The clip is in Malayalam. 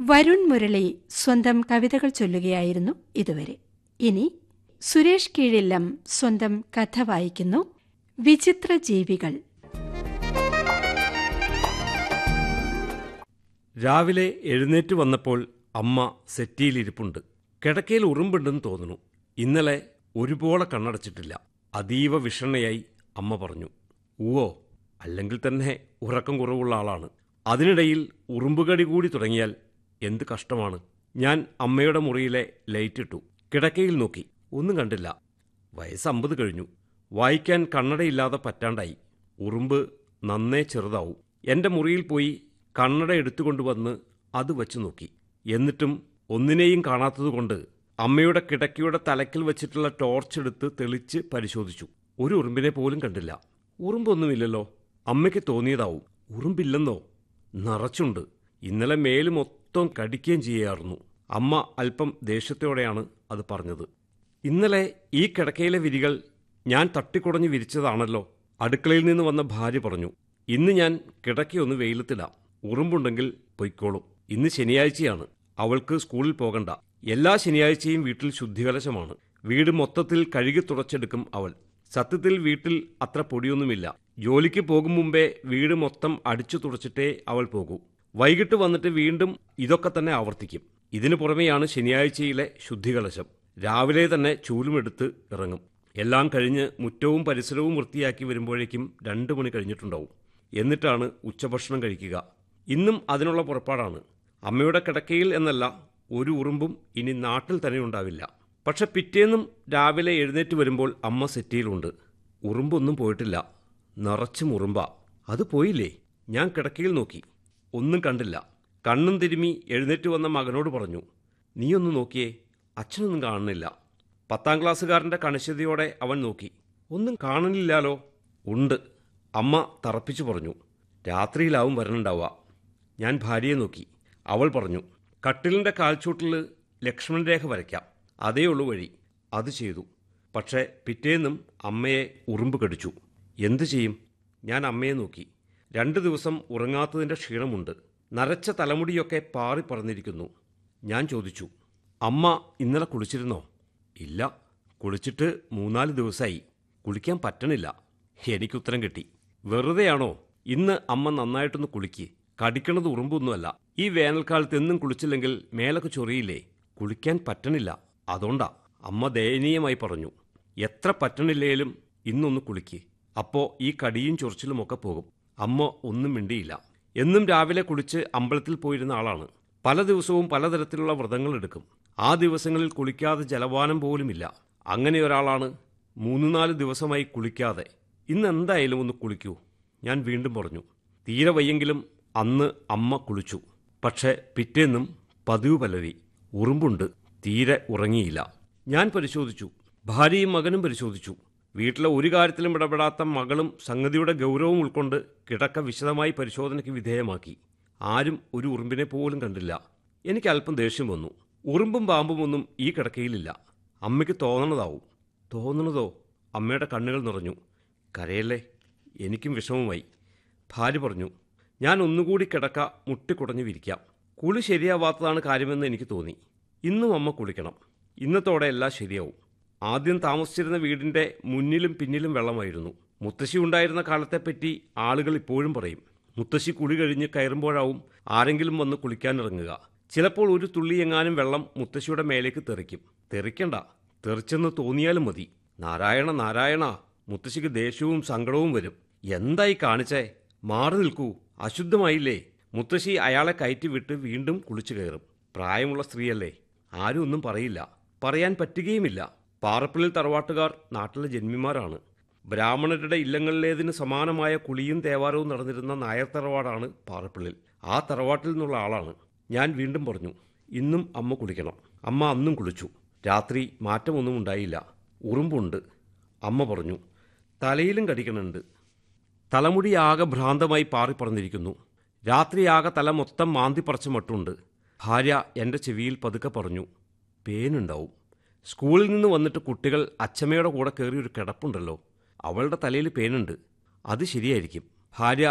വരുൺ മുരളി സ്വന്തം കവിതകൾ ചൊല്ലുകയായിരുന്നു ഇതുവരെ ഇനി സുരേഷ് കീഴില്ലം സ്വന്തം കഥ വായിക്കുന്നു വിചിത്ര ജീവികൾ രാവിലെ എഴുന്നേറ്റ് വന്നപ്പോൾ അമ്മ സെറ്റിയിലിരിപ്പുണ്ട് കിടക്കയിൽ ഉറുമ്പുണ്ടെന്ന് തോന്നുന്നു ഇന്നലെ ഒരുപോലെ കണ്ണടച്ചിട്ടില്ല അതീവ വിഷണ്ണയായി അമ്മ പറഞ്ഞു ഊവോ അല്ലെങ്കിൽ തന്നെ ഉറക്കം കുറവുള്ള ആളാണ് അതിനിടയിൽ ഉറുമ്പുകടി കൂടി തുടങ്ങിയാൽ എന്ത് കഷ്ടമാണ് ഞാൻ അമ്മയുടെ മുറിയിലെ ലൈറ്റ് ഇട്ടു കിടക്കയിൽ നോക്കി ഒന്നും കണ്ടില്ല വയസ്സ് അമ്പത് കഴിഞ്ഞു വായിക്കാൻ കണ്ണടയില്ലാതെ പറ്റാണ്ടായി ഉറുമ്പ് നന്നേ ചെറുതാവും എൻ്റെ മുറിയിൽ പോയി കണ്ണട എടുത്തുകൊണ്ടുവന്ന് അത് വച്ചു നോക്കി എന്നിട്ടും ഒന്നിനെയും കാണാത്തതുകൊണ്ട് അമ്മയുടെ കിടക്കയുടെ തലക്കിൽ വെച്ചിട്ടുള്ള ടോർച്ച് എടുത്ത് തെളിച്ച് പരിശോധിച്ചു ഒരു ഉറുമ്പിനെ പോലും കണ്ടില്ല ഉറുമ്പൊന്നുമില്ലല്ലോ അമ്മയ്ക്ക് തോന്നിയതാവും ഉറുമ്പില്ലെന്നോ നിറച്ചുണ്ട് ഇന്നലെ മേല് മൊത്തം കടിക്കുകയും ചെയ്യാറുന്നു അമ്മ അല്പം ദേഷ്യത്തോടെയാണ് അത് പറഞ്ഞത് ഇന്നലെ ഈ കിടക്കയിലെ വിരികൾ ഞാൻ തട്ടിക്കുടഞ്ഞ് വിരിച്ചതാണല്ലോ അടുക്കളയിൽ നിന്ന് വന്ന ഭാര്യ പറഞ്ഞു ഇന്ന് ഞാൻ കിടക്കയൊന്ന് വെയിലത്തിടാം ഉറുമ്പുണ്ടെങ്കിൽ പൊയ്ക്കോളും ഇന്ന് ശനിയാഴ്ചയാണ് അവൾക്ക് സ്കൂളിൽ പോകണ്ട എല്ലാ ശനിയാഴ്ചയും വീട്ടിൽ ശുദ്ധികലശമാണ് വീട് മൊത്തത്തിൽ കഴുകി തുടച്ചെടുക്കും അവൾ സത്യത്തിൽ വീട്ടിൽ അത്ര പൊടിയൊന്നുമില്ല ജോലിക്ക് പോകും മുമ്പേ വീട് മൊത്തം അടിച്ചു തുടച്ചിട്ടേ അവൾ പോകൂ വൈകിട്ട് വന്നിട്ട് വീണ്ടും ഇതൊക്കെ തന്നെ ആവർത്തിക്കും ഇതിനു പുറമെയാണ് ശനിയാഴ്ചയിലെ ശുദ്ധികലശം രാവിലെ തന്നെ ചൂലുമെടുത്ത് ഇറങ്ങും എല്ലാം കഴിഞ്ഞ് മുറ്റവും പരിസരവും വൃത്തിയാക്കി വരുമ്പോഴേക്കും രണ്ടു മണി കഴിഞ്ഞിട്ടുണ്ടാവും എന്നിട്ടാണ് ഉച്ചഭക്ഷണം കഴിക്കുക ഇന്നും അതിനുള്ള പുറപ്പാടാണ് അമ്മയുടെ കിടക്കയിൽ എന്നല്ല ഒരു ഉറുമ്പും ഇനി നാട്ടിൽ തന്നെ ഉണ്ടാവില്ല പക്ഷെ പിറ്റേന്നും രാവിലെ എഴുന്നേറ്റ് വരുമ്പോൾ അമ്മ സെറ്റിയിലുണ്ട് ഉറുമ്പൊന്നും പോയിട്ടില്ല നിറച്ചും ഉറുമ്പ അത് പോയില്ലേ ഞാൻ കിടക്കയിൽ നോക്കി ഒന്നും കണ്ടില്ല കണ്ണും തിരുമി എഴുന്നേറ്റ് വന്ന മകനോട് പറഞ്ഞു നീയൊന്ന് നോക്കിയേ അച്ഛനൊന്നും കാണുന്നില്ല പത്താം ക്ലാസ്സുകാരൻ്റെ കണിശതയോടെ അവൻ നോക്കി ഒന്നും കാണുന്നില്ലാലോ ഉണ്ട് അമ്മ തറപ്പിച്ചു പറഞ്ഞു രാത്രിയിലാവും വരണുണ്ടാവുക ഞാൻ ഭാര്യയെ നോക്കി അവൾ പറഞ്ഞു കട്ടിലിൻ്റെ കാൽച്ചൂട്ടിൽ ലക്ഷ്മൺ രേഖ വരയ്ക്കാം അതേ ഉള്ളൂ വഴി അത് ചെയ്തു പക്ഷേ പിറ്റേന്നും അമ്മയെ ഉറുമ്പ് കടിച്ചു എന്തു ചെയ്യും ഞാൻ അമ്മയെ നോക്കി രണ്ട് ദിവസം ഉറങ്ങാത്തതിൻ്റെ ക്ഷീണമുണ്ട് നരച്ച തലമുടിയൊക്കെ പാറി പറന്നിരിക്കുന്നു ഞാൻ ചോദിച്ചു അമ്മ ഇന്നലെ കുളിച്ചിരുന്നോ ഇല്ല കുളിച്ചിട്ട് മൂന്നാല് ദിവസമായി കുളിക്കാൻ പറ്റണില്ല എനിക്കുത്തരം കിട്ടി വെറുതെയാണോ ഇന്ന് അമ്മ നന്നായിട്ടൊന്ന് കുളിക്ക് കടിക്കണത് ഉറുമ്പൊന്നുമല്ല ഈ വേനൽക്കാലത്ത് എന്നും കുളിച്ചില്ലെങ്കിൽ മേലൊക്കെ ചൊറിയില്ലേ കുളിക്കാൻ പറ്റണില്ല അതുകൊണ്ടാ അമ്മ ദയനീയമായി പറഞ്ഞു എത്ര പറ്റണില്ലേലും ഇന്നൊന്ന് കുളിക്ക് അപ്പോ ഈ കടിയും ചൊറിച്ചിലുമൊക്കെ പോകും അമ്മ ഒന്നും മിണ്ടിയില്ല എന്നും രാവിലെ കുളിച്ച് അമ്പലത്തിൽ പോയിരുന്ന ആളാണ് പല ദിവസവും പലതരത്തിലുള്ള വ്രതങ്ങൾ എടുക്കും ആ ദിവസങ്ങളിൽ കുളിക്കാതെ ജലപാനം പോലുമില്ല അങ്ങനെ ഒരാളാണ് മൂന്ന് നാല് ദിവസമായി കുളിക്കാതെ ഇന്ന് എന്തായാലും ഒന്ന് കുളിക്കൂ ഞാൻ വീണ്ടും പറഞ്ഞു തീരെ വയ്യെങ്കിലും അന്ന് അമ്മ കുളിച്ചു പക്ഷേ പിറ്റേന്നും പതിവ് പലവി ഉറുമ്പുണ്ട് തീരെ ഉറങ്ങിയില്ല ഞാൻ പരിശോധിച്ചു ഭാര്യയും മകനും പരിശോധിച്ചു വീട്ടിലെ ഒരു കാര്യത്തിലും ഇടപെടാത്ത മകളും സംഗതിയുടെ ഗൗരവം ഉൾക്കൊണ്ട് കിടക്ക വിശദമായി പരിശോധനയ്ക്ക് വിധേയമാക്കി ആരും ഒരു ഉറുമ്പിനെ പോലും കണ്ടില്ല എനിക്ക് അല്പം ദേഷ്യം വന്നു ഉറുമ്പും പാമ്പും ഒന്നും ഈ കിടക്കയിലില്ല അമ്മയ്ക്ക് തോന്നണതാവും തോന്നണതോ അമ്മയുടെ കണ്ണുകൾ നിറഞ്ഞു കരയല്ലേ എനിക്കും വിഷമമായി ഭാര്യ പറഞ്ഞു ഞാൻ ഒന്നുകൂടി കിടക്ക മുട്ടിക്കുടഞ്ഞു വിരിക്കാം കുളി ശരിയാവാത്തതാണ് കാര്യമെന്ന് എനിക്ക് തോന്നി ഇന്നും അമ്മ കുളിക്കണം ഇന്നത്തോടെ എല്ലാം ശരിയാവും ആദ്യം താമസിച്ചിരുന്ന വീടിന്റെ മുന്നിലും പിന്നിലും വെള്ളമായിരുന്നു മുത്തശ്ശി ഉണ്ടായിരുന്ന കാലത്തെപ്പറ്റി ആളുകൾ ഇപ്പോഴും പറയും മുത്തശ്ശി കുളി കഴിഞ്ഞ് കയറുമ്പോഴാവും ആരെങ്കിലും വന്ന് കുളിക്കാനിറങ്ങുക ചിലപ്പോൾ ഒരു തുള്ളി എങ്ങാനും വെള്ളം മുത്തശ്ശിയുടെ മേലേക്ക് തെറിക്കും തെറിക്കണ്ട തെറിച്ചെന്ന് തോന്നിയാലും മതി നാരായണ നാരായണ മുത്തശ്ശിക്ക് ദേഷ്യവും സങ്കടവും വരും എന്തായി കാണിച്ചേ മാറി നിൽക്കൂ അശുദ്ധമായില്ലേ മുത്തശ്ശി അയാളെ കയറ്റി വിട്ട് വീണ്ടും കുളിച്ചു കയറും പ്രായമുള്ള സ്ത്രീയല്ലേ ആരും ഒന്നും പറയില്ല പറയാൻ പറ്റുകയുമില്ല പാറപ്പിള്ളിൽ തറവാട്ടുകാർ നാട്ടിലെ ജന്മിമാരാണ് ബ്രാഹ്മണരുടെ ഇല്ലങ്ങളിലേതിന് സമാനമായ കുളിയും തേവാരവും നടന്നിരുന്ന നായർ തറവാടാണ് പാറപ്പിള്ളിൽ ആ തറവാട്ടിൽ നിന്നുള്ള ആളാണ് ഞാൻ വീണ്ടും പറഞ്ഞു ഇന്നും അമ്മ കുളിക്കണം അമ്മ അന്നും കുളിച്ചു രാത്രി മാറ്റമൊന്നും ഉണ്ടായില്ല ഉറുമ്പുണ്ട് അമ്മ പറഞ്ഞു തലയിലും കടിക്കണുണ്ട് തലമുടി ആകെ ഭ്രാന്തമായി പാറിപ്പറന്നിരിക്കുന്നു രാത്രിയാകെ തല മൊത്തം മാന്തിപ്പറച്ച മട്ടുണ്ട് ഭാര്യ എൻ്റെ ചെവിയിൽ പതുക്കെ പറഞ്ഞു പേനുണ്ടാവും സ്കൂളിൽ നിന്ന് വന്നിട്ട് കുട്ടികൾ അച്ചമ്മയുടെ കൂടെ കയറി ഒരു കിടപ്പുണ്ടല്ലോ അവളുടെ തലയിൽ പേനുണ്ട് അത് ശരിയായിരിക്കും ഭാര്യ